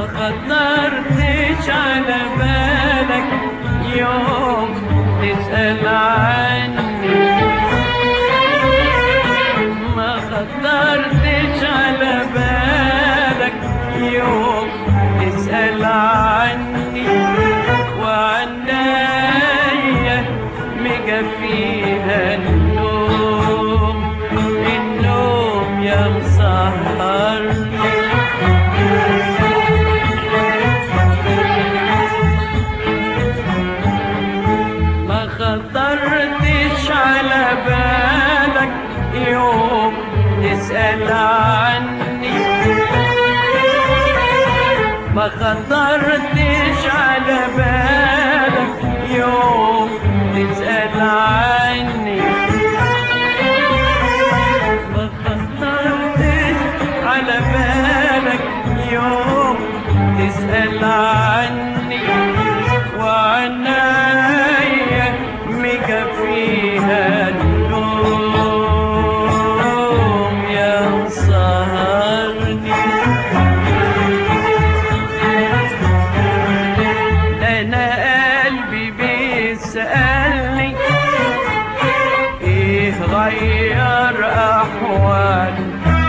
ما خطرتش على بالك يوم تسأل عني ما خطرتش على بالك يوم تسأل عني وعنايا مكفيها النوم النوم يا مسهرني ما خطرتش على بالك يوم تسأل عني ما خطرتش على بالك يوم تسأل عني ما خطرتش على بالك يوم تسأل عني وعنايا مكفيها النوم يا سهرني انا قلبي بيسألني ايه غير احوالي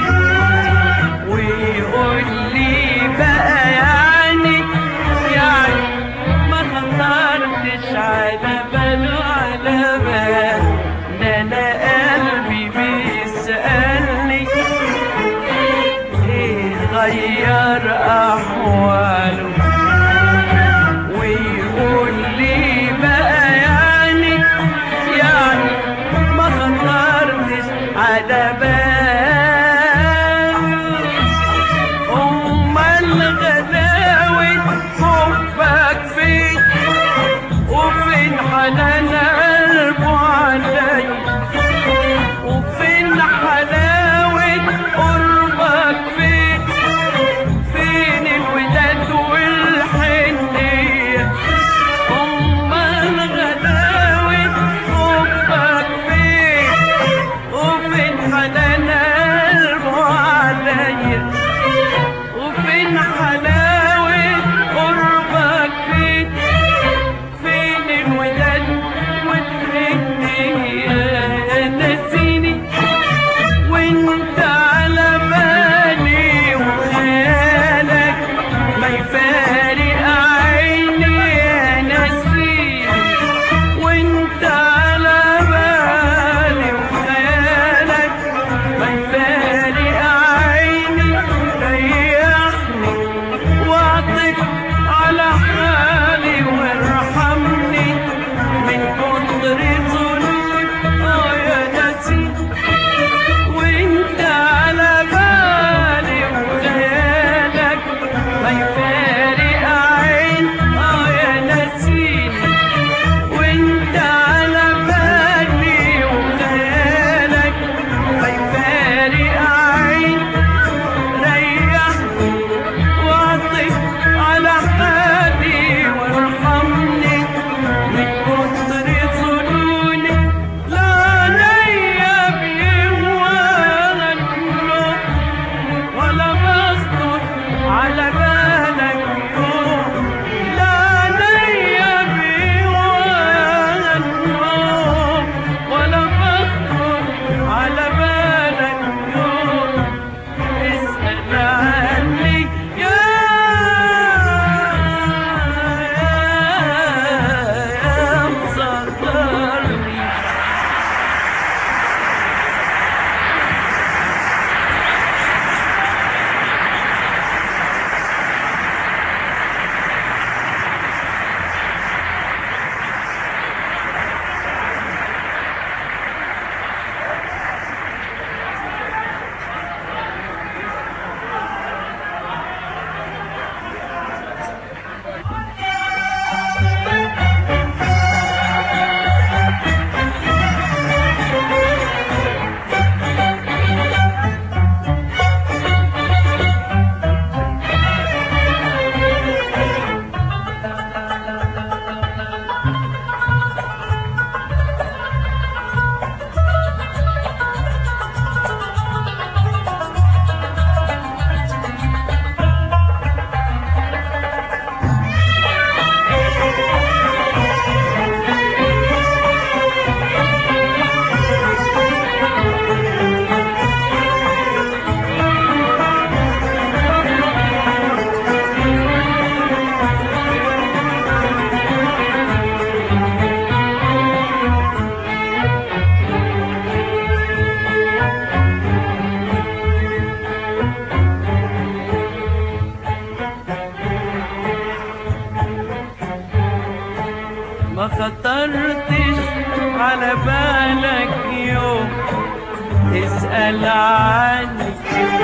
ويقول لي بقى يعني يعني ما خطرتش على باله على بال ده انا قلبي بيسألني ايه غير احواله ويقول لي بقى يعني يعني ما خطرتش على باله امال غلاوة حبك فين وفين حنان قلبه علي وفين حلاوة قربك فين فين الوداد خطرتش على بالك يوم تسأل عني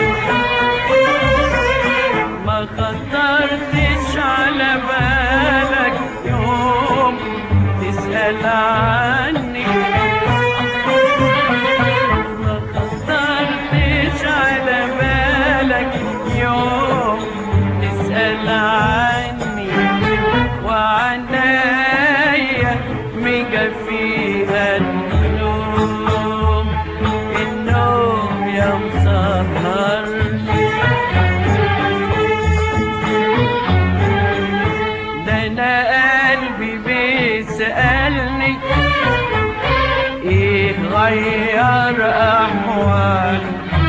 ما خطرتش على بالك يوم تسأل عني ما خطرتش على بالك يوم تسأل عني وعنايا ميجا فيها النوم النوم يا مسهرني ده انا قلبي بيسألني ايه غير احوال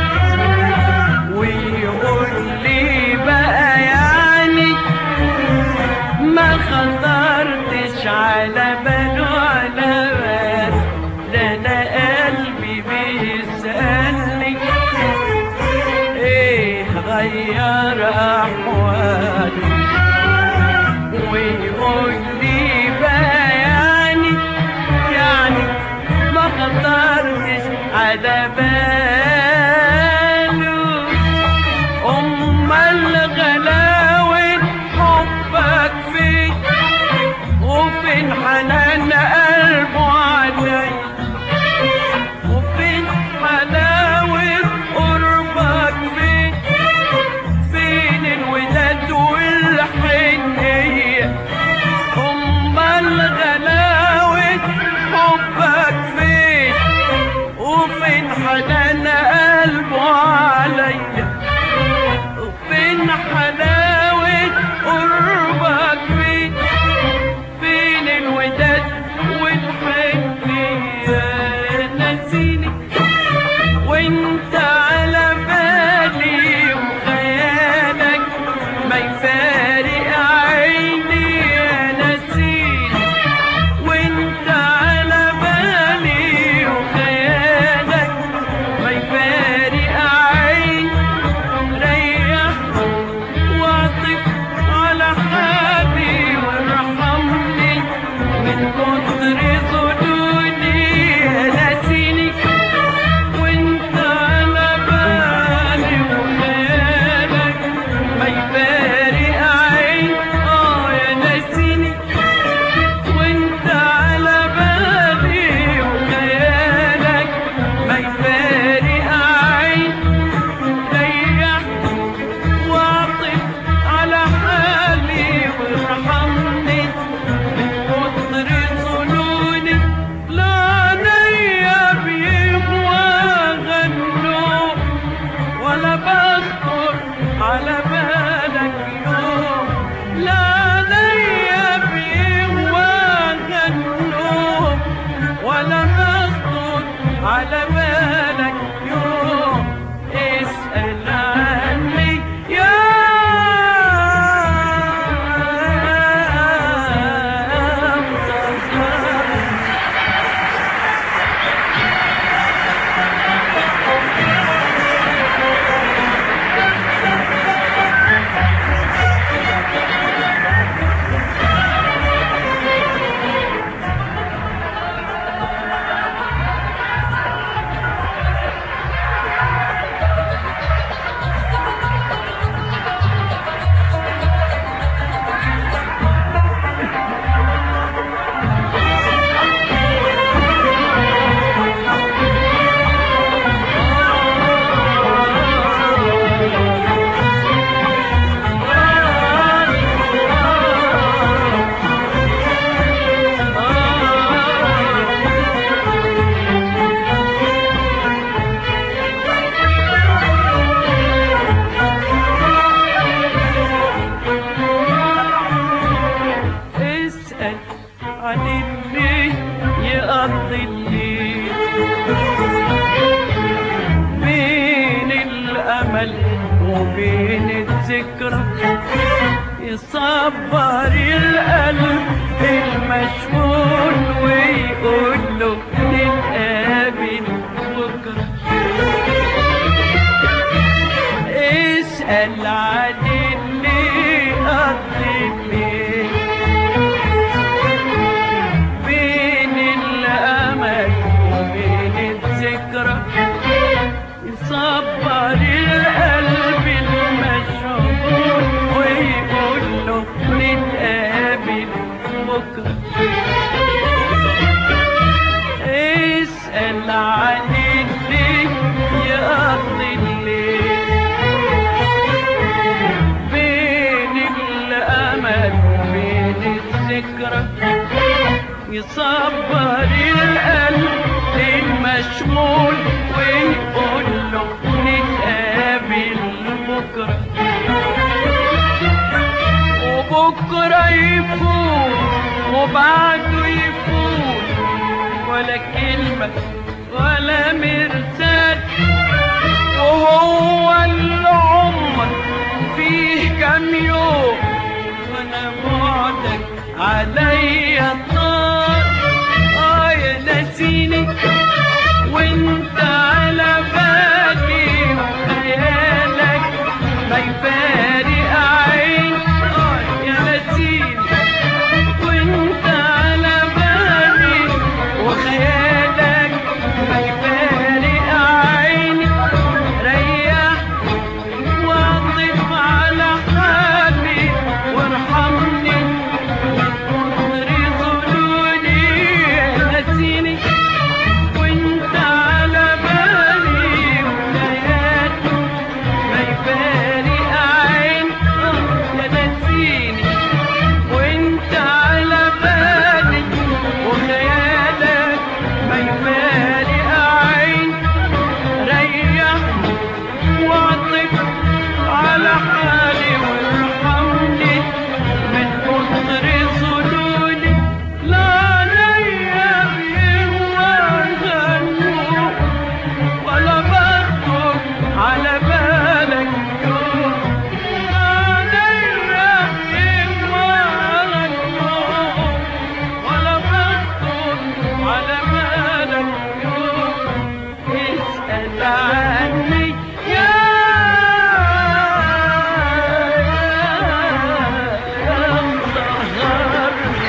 ويقول لي بقى يعني ما خطرتش على باله على بال ده انا قلبي بيسألني ايه غير احوالي ويقول لي بقى يعني يعني ما خطرتش على باله امال غلاوة حبك فين وفين حنان قلبه علي وفين حلاوة قربك فين فين الوداد والحنية امال غلاوة حبك فين وفين حنان قلبه عليا وفين حلاوة قربك فين فين الوداد والحنية نسيني وانت على بالي وخيالك ما يفارق عيني يا نسيني وانت على بالي وخيالك ما يفارق عيني ريح واعطف على حالي وارحمني من كتر ظنوني نسيني وانت على بالي وخيالك ما يفارق عين اه يا نسيني وانت على بالي وخيالك ما يفارق عين ريح واعطف على حالي وارحمني من كتر ظنوني لا نيا بيهوى غنوا ولا بخطر على بالك يوم لا نيا بيهوى غنوا ولا بخطر على بالك يوم اسأل عني يا مسهر اسأل عن اللي يقضي الليل بين الأمل وبين الذكرى يصبر القلب المشغول ويقول له نتقابل بكرة اسأل عن اللي قضي الليل بكرة يصبر القلب المشغول ويقول له نتقابل بكرة وبكرة يفوت وبعده يفوت ولا كلمة ولا مرسال وهو العمر فيه كام يوم وانا بعدك عليا طار اه يا ناسيني وانت على بالي وخيالك ما يفارق عين اه يا ناسيني وانت على بالي وخيالك ما يفارق عيني ريح واطف على حالي وارحمني من كتر ظلولي نسيني وانت على بالي وليالي ما يفارق عيني آه يا نسيني وانت على بالي وخيالك ما يفارق عين ريح واعطف على حالي وارحمني من كتر ظلولي لا ليا بيهوى النور ولا بخطر على بالك يوم لا ليا بيهوى النور ولا بخطر على بالك يوم اسأل عني يا يا مطهرني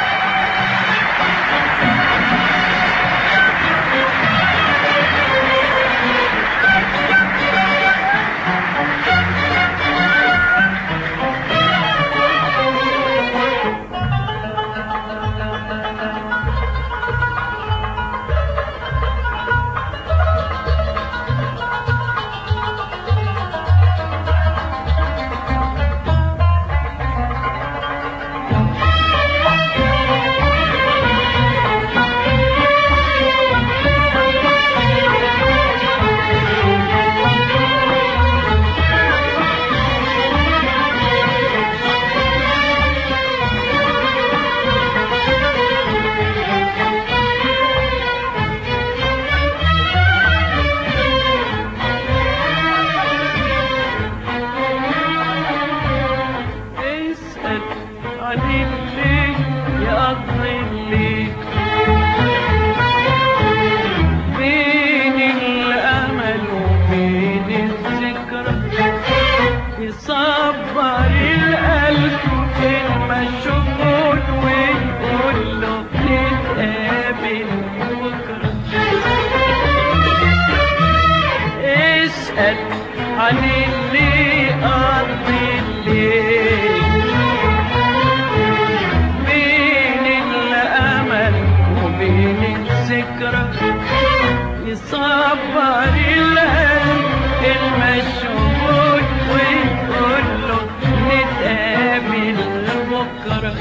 اسأل عن اللي يقضي اللي بين الأمل وبين الذكرى يصبر القلب المشغول ويقول له نتقابل بكرة اسأل عن اللي قضي الليل بين الأمل وبين الذكرى يصبر القلب المشغول ويقول له نتقابل بكرة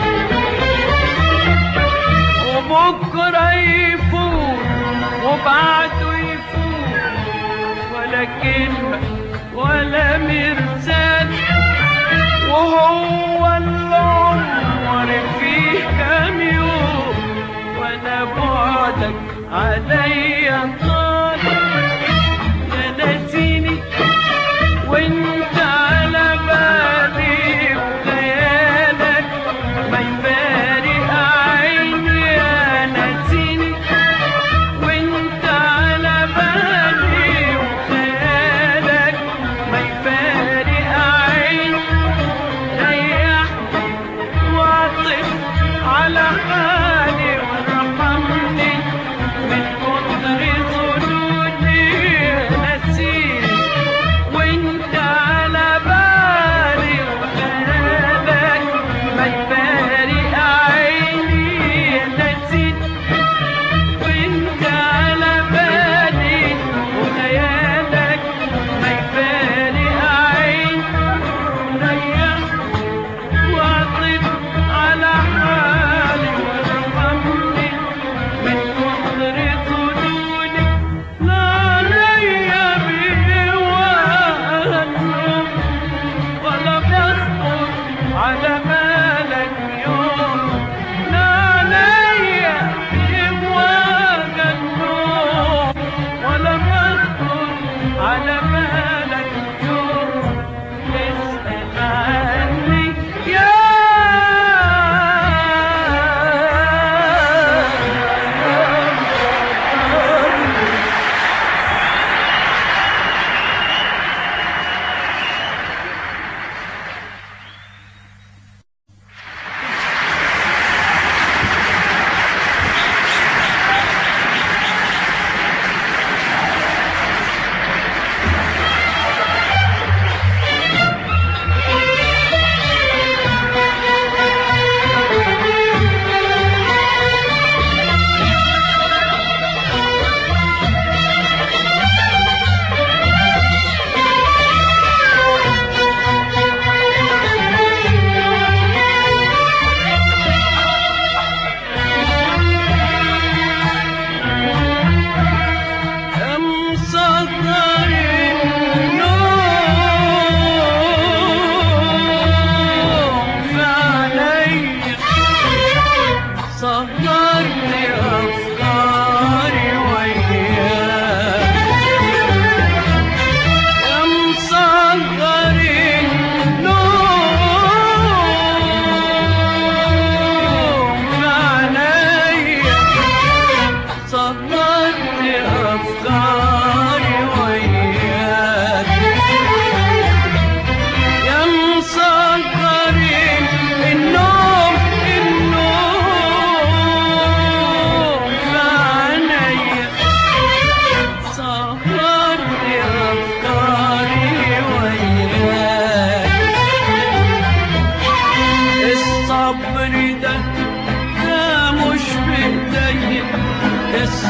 وبكرة يفوت وبعده يفوت ولا كلمة ولا مرسال وهو العمر فيه كام يوم وانا بعدك عليا طال يا ناسيني وانت على بالي وخيالك ما يفارق عيني يا ناسيني وانت على بالي وخيالك ما يفارق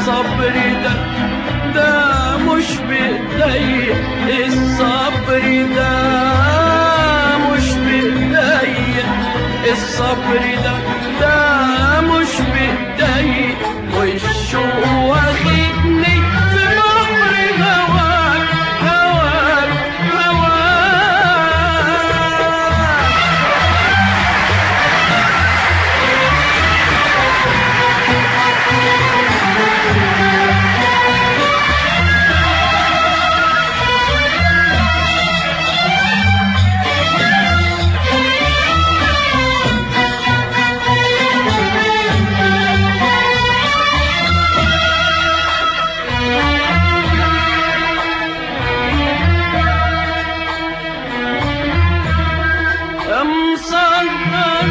الصبر ده ده مش بإيديا الصبر ده مش بإيديا الصبر ده ده مش بإيديا والشوق واخدني في بحر هواك هواك هواك مسهر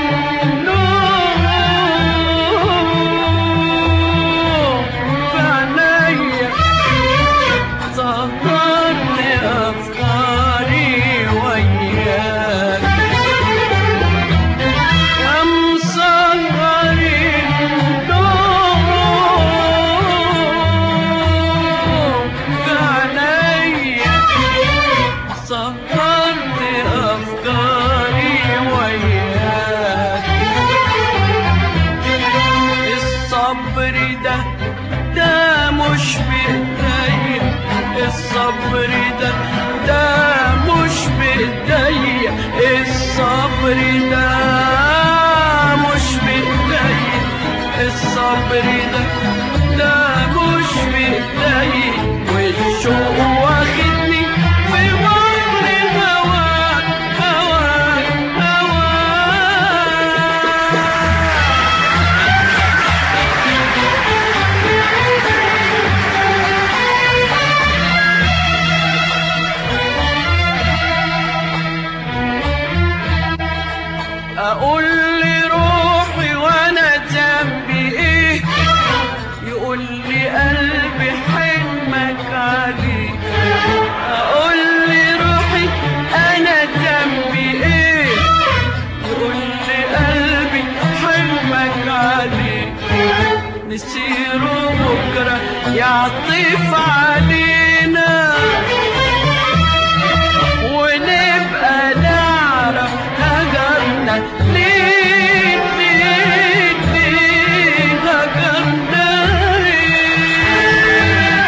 النور في عينيا سهرت أفكاري وياك يا مسهر النور في عينيا سهرت أفكاري وياك الصبر ده ده مش بإيديا الصبر ده ده مش بإيديا الصبر ده مش بإيديا الصبر ده ده مش بإيديا والشوق واخدني في بحر هواك هواك هواك اقول لي روحي وانا ذنبي ايه يقول لي قلبي حلمك عليه اقول لي روحي انا ذنبي ايه يقول لي قلبي حلمك عليه نسيره بكره يعطف علينا ونبقى نعرف هجرنا ليه ليه ليه هجرنا ليه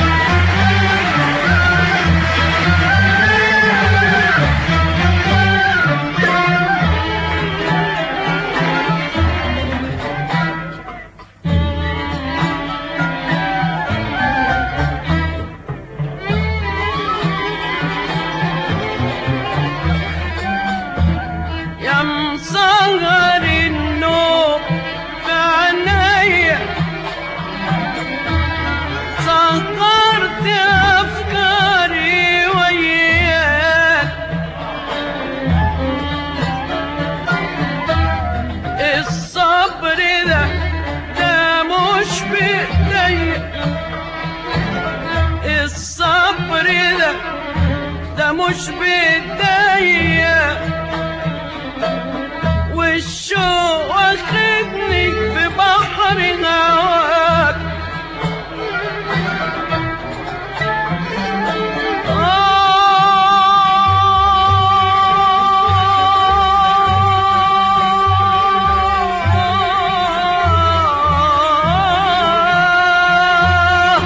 يا مسهر النوم في عينيا سهرت افكاري وياك الصبر ده ده مش بايديا الصبر ده ده مش بايديا والشوق واخدني في بحر هواك آه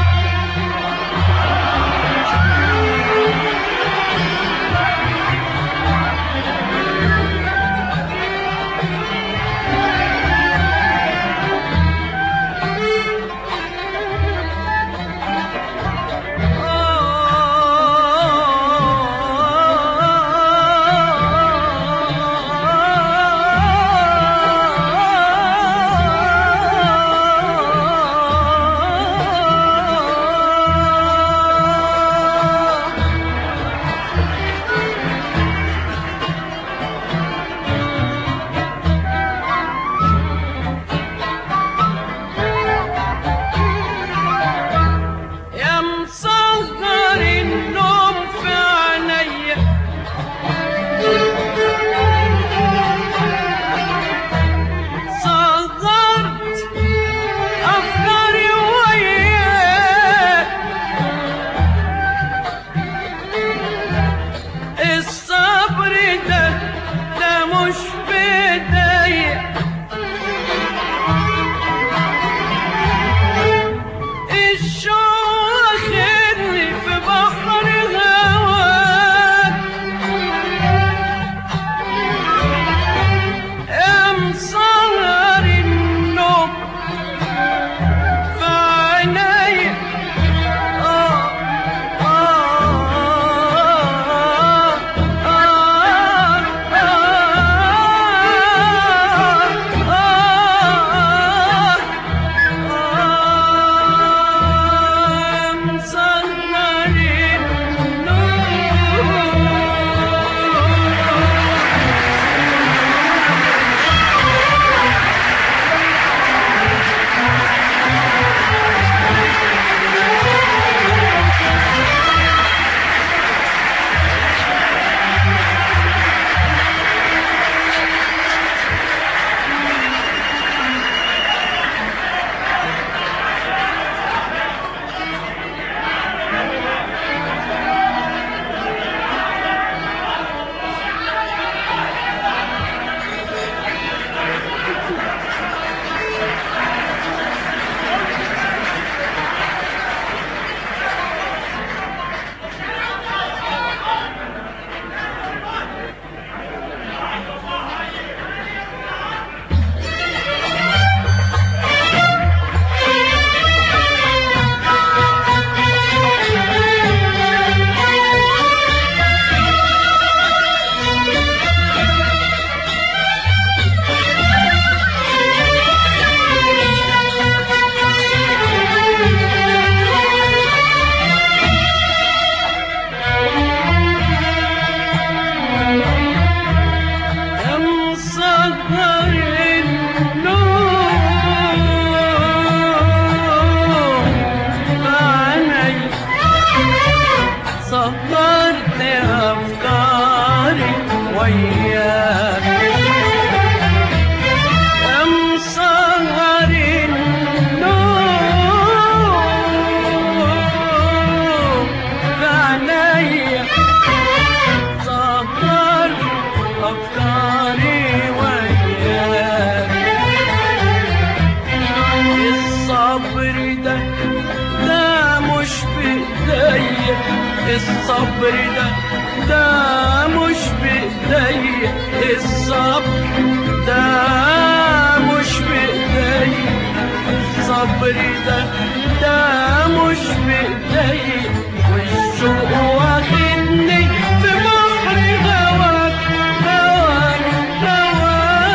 الصبر ده ده مش بإيديا الصبر ده مش بإيديا الصبر ده ده مش بإيديا والشوق واخدني في بحر هواك هواك هواك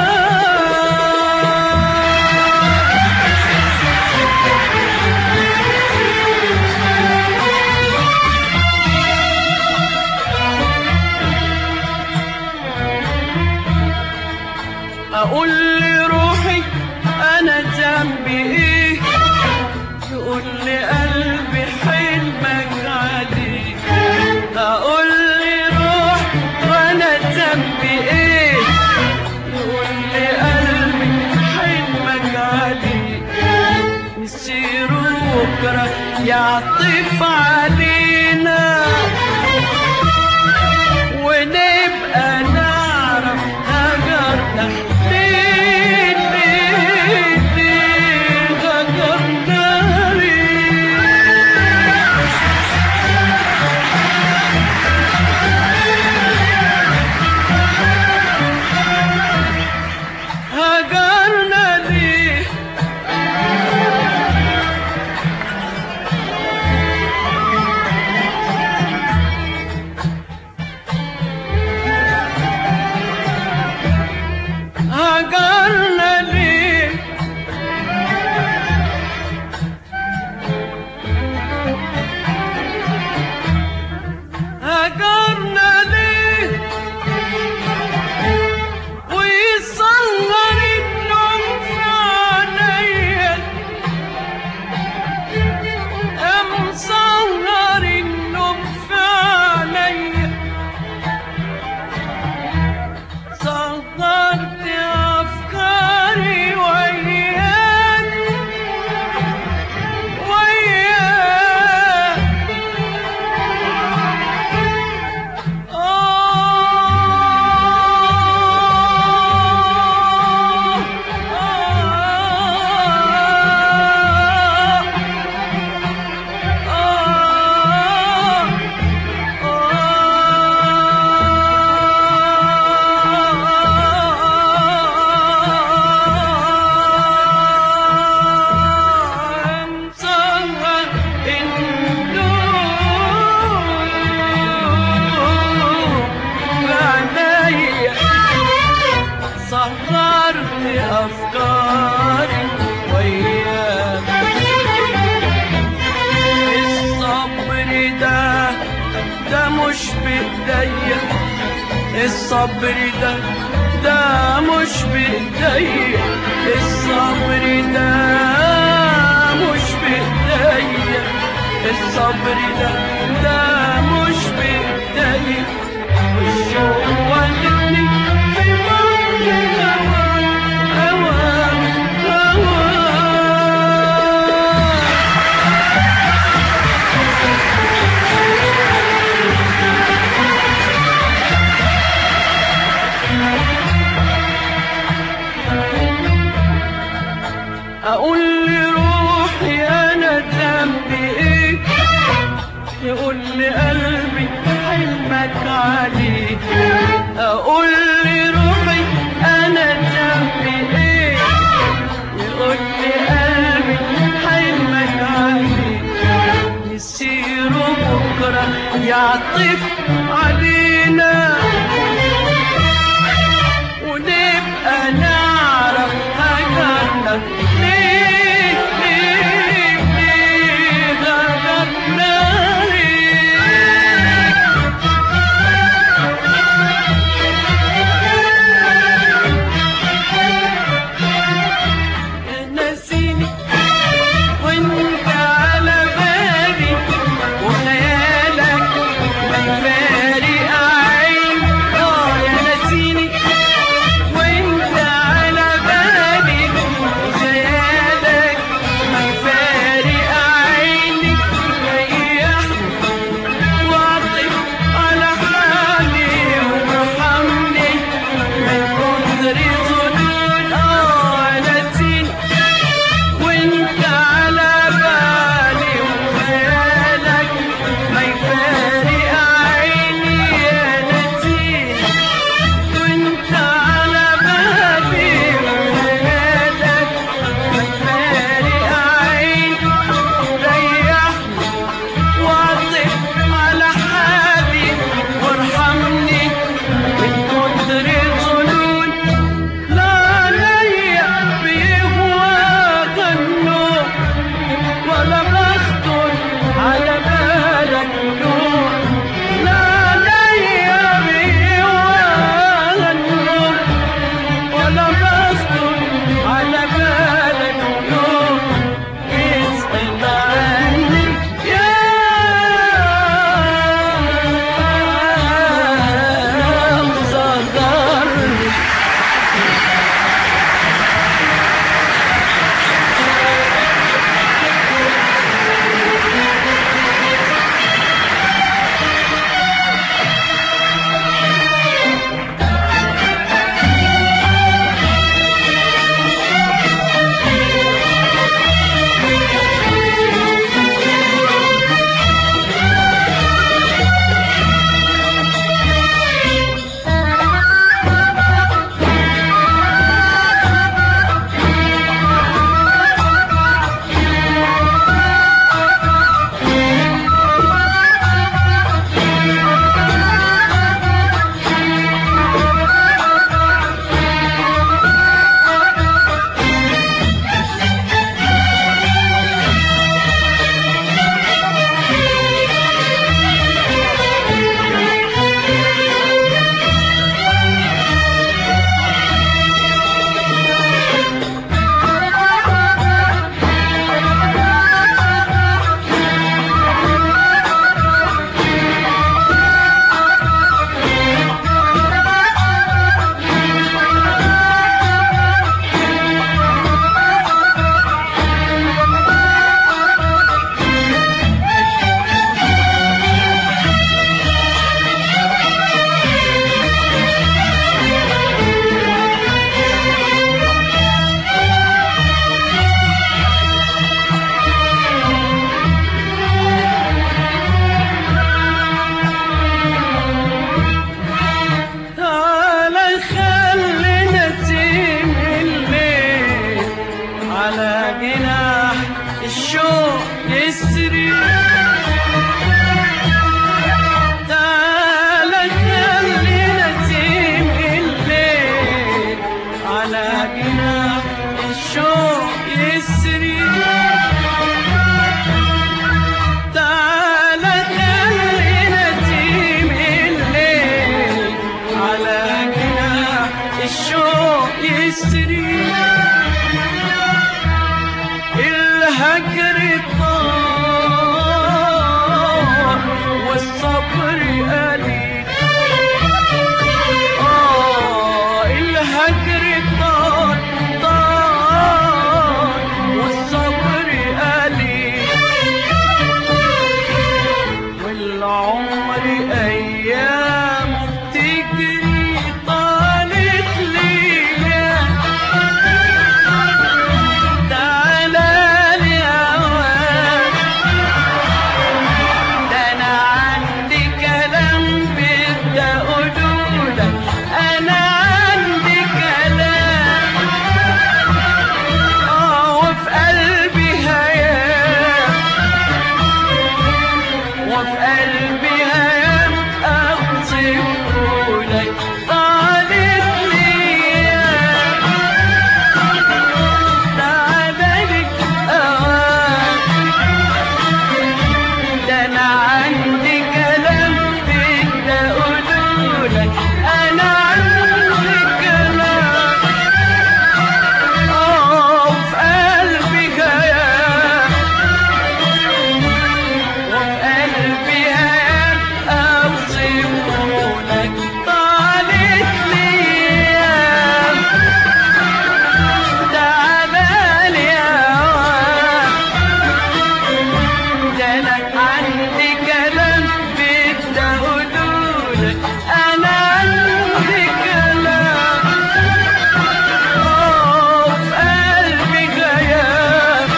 اقول لروحي انا ذنبي ايه يقول لي قلبي حلمك عليه اقول لروح وانا ذنبي ايه يقول لي قلبي حلمك عليه نسير بكره يعطف علينا ونبقى نعرف هجرنا ليه ليه ليه هجرنا ليه هجرنا ليه هجرنا ليه هجرنا ليه ويصغر النوم في عينيا أم صغر النوم في عينيا صغرت أفكاري وياك وياك آه آه آه صغرت أفكاري وياك الصبر ده ده مش بإيديا الصبر ده ده مش بإيديا الصبر ده مش بإيديا الصبر ده ده مش بإيديا والشوق واخدني في بحر هواك هواك هواك اقول لروحي انا ذنبي ايه يقول لي قلبي حلمك عليه اقول لروحي انا ذنبي ايه يقول لي قلبي حلمك عليه نسير بكره يعطف علينا ونبقى نعرف هجرنا ليه ليه ليه هجرنا ليه نسيني وانت على بالي وخيالك ما على جناح الشوق يسري تعالى خلينا نسيم الليل على جناح الشوق يسري الهجر طار والصبر قليل آه الهجر طار طار والصبر قليل والعمر أيام بتجري طالت ليلة تعالى لي أوان ده أنا عندي كلام بدي أقولولك أنا عندي كلام آه وفي قلبي هيام وفي قلبي هيام أوصفهولك طالت ليام تعالى لك أوان ده انا عندي كلام بدي اقولولك انا عندي كلام اه في قلبي هيام وفي قلبي هيام اوصفهولك طالت ليام تعالى لي أوان ده انا عندي كلام بدي اقولولك انا عندي كلام اه في قلبي غياب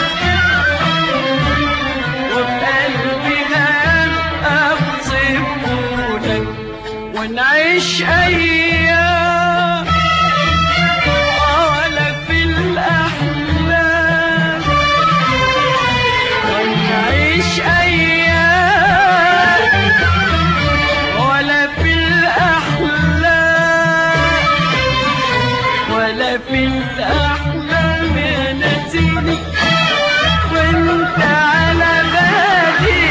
وفي قلبي غياب اوصفهولك ونعيش ايام ولا في الاحلام ونعيش أيام ولا في الأحلام ولا في الأحلام يا نسيني وانت على بالي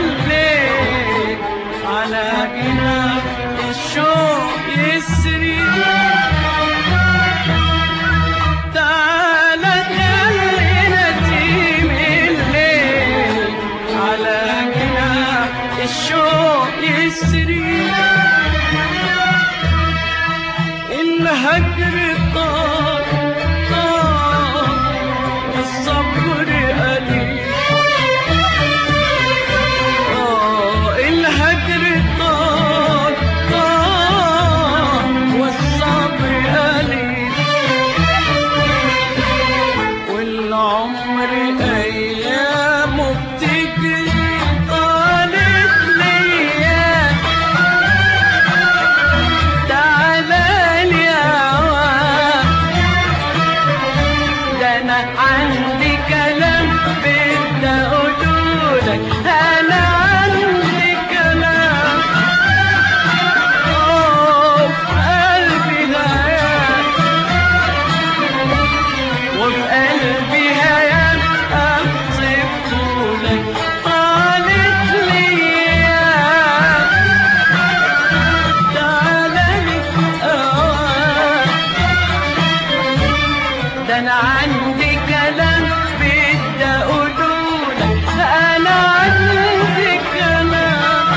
على جناح الشوق يسري الهجر طار طار والصبر قليل آه الهجر طار طار والصبر قليل والعمر أيامه بتجري طالت ليا تعالى لي عوام ده أنا عندي كلام بدي أقولولك أنا عندي كلام آه في قلبي هيام وفي قلبي هيام أقصف طولك طالت ليا تعالى لي أوام ده أنا عندي كلام بدي أقولولك أنا عندي كلام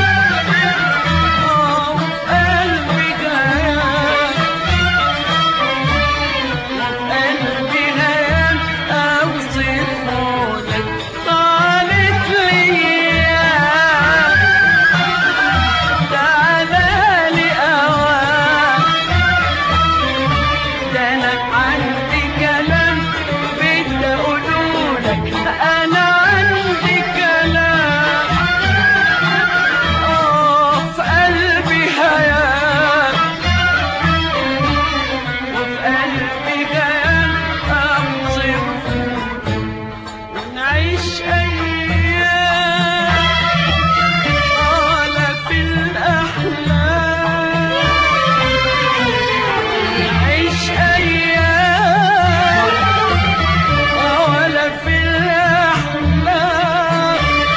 آه وفي قلبي هيام قلبي هيام أوصفه لك طالت ليا تعالى لي أوام ده أنا عندي كلام بدي أقولولك أنا عندي كلام آه في قلبي هيام وفي قلبي كيان أوصف ونعيش أيام على في الأحلام نعيش أيام ولا في الأحلام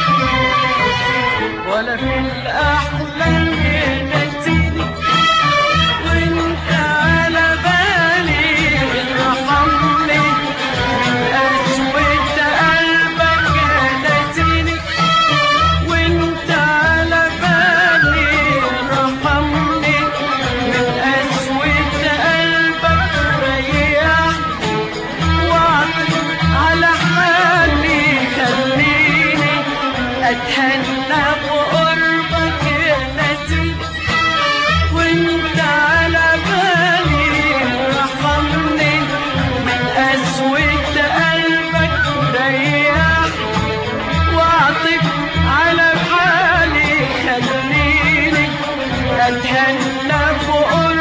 ولا في الأحلام ينسيني وانت على بالي ارحمني من قسوة قلبك نسيني وانت على بالي ارحمني من قسوة قلبك ريح واعطف على حالي خليني اتهنى بقربك نسيني وانت على بالي رحمني من قسوة قلبك ريح واعطف على حالي خليني اتهنى بقربك